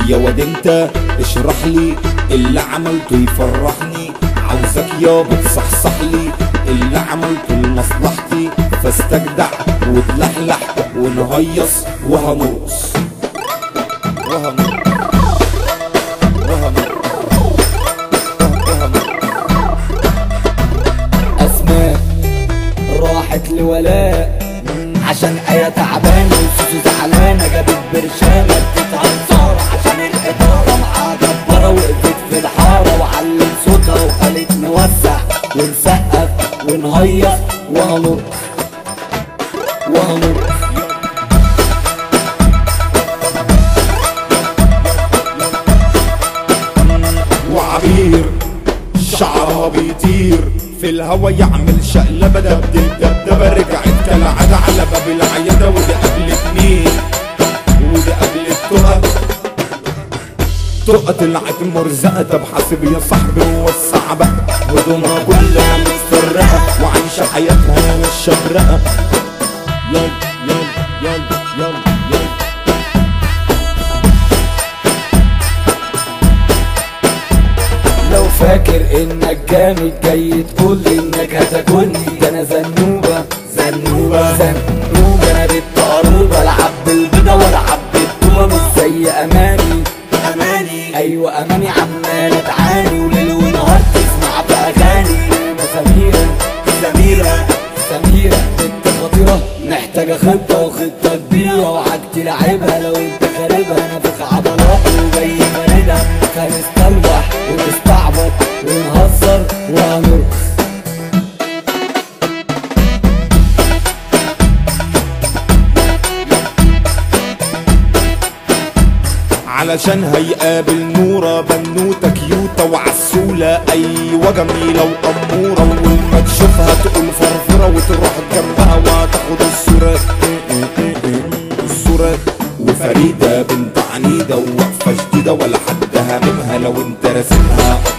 يا واد انت اشرح لي اللي عملته يفرحني عاوزك يابا تصحصح لي اللي عملته لمصلحتي فاستجدع وتلحلح ونهيص وهنرقص وهنرقص وهنرقص اسماء راحت لولاء عشان ايه تعبانه وسوسو زعلانه جابت برشامه بتتعنصر عشان الاداره معاها جباره وقفت في الحاره وعلت صوتها وقالت نوسع ونسقف ونهيص وهنرقص وهنرقص وعبير شعرها بيطير في الهوا يعمل شقلبة دبدب دبدبة رجعت كالعادة على باب العيادة ودي قبلت مين ودي قبلت تقى تقى طلعت مرزقة طب حاسب يا صاحبي ووسع بقى هدومها كلها متفرقة وعايشة حياتها مش شبرقة يلا يلا يلا يلا يلا لو فاكر انك جامد جاي تقول لي انك هتاكلني ده انا زنوبة زنوبة زنوبة انا بنت قروبة العب بالبيضة والعب بالطوبة مش زي اماني اماني ايوه اماني عمالة تعاني وليل ونهار تسمع في اغاني انا سميرة سميرة سميرة بنت خطيرة محتاجة خطة وخطة كبيرة وعاك تلعبها لو انت خاربها نفخ عضلات وجاي فاردها هنستلوح ونستعبط ونهزر وهنرقص علشان هيقابل نورة بنوتة كيوتة وعسولة أيوة جميلة وأمورة وأول ما تشوفها تقول فرفرة وتروح جنبها وتاخد الصورة الصورة وفريدة بنت عنيدة وواقفة شديدة ولا حد هاممها لو انت راسمها